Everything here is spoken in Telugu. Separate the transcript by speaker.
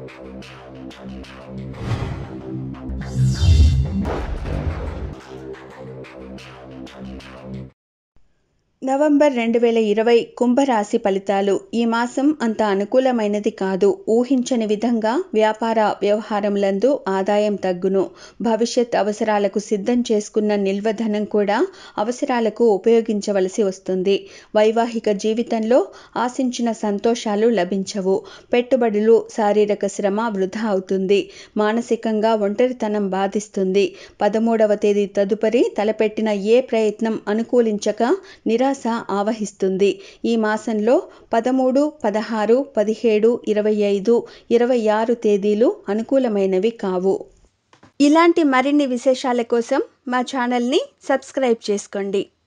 Speaker 1: నవంబర్ రెండు వేల ఇరవై కుంభరాశి ఫలితాలు ఈ మాసం అంత అనుకూలమైనది కాదు ఊహించని విధంగా వ్యాపార వ్యవహారములందు ఆదాయం తగ్గును భవిష్యత్ అవసరాలకు సిద్ధం చేసుకున్న నిల్వధనం కూడా అవసరాలకు ఉపయోగించవలసి వస్తుంది వైవాహిక జీవితంలో ఆశించిన సంతోషాలు లభించవు పెట్టుబడులు శారీరక శ్రమ వృధా అవుతుంది మానసికంగా ఒంటరితనం బాధిస్తుంది పదమూడవ తేదీ తదుపరి తలపెట్టిన ఏ ప్రయత్నం అనుకూలించక నిరా నిరాశ ఆవహిస్తుంది ఈ మాసంలో పదమూడు పదహారు పదిహేడు ఇరవై ఐదు ఇరవై ఆరు తేదీలు అనుకూలమైనవి కావు ఇలాంటి మరిన్ని విశేషాల కోసం మా ఛానల్ని సబ్స్క్రైబ్ చేసుకోండి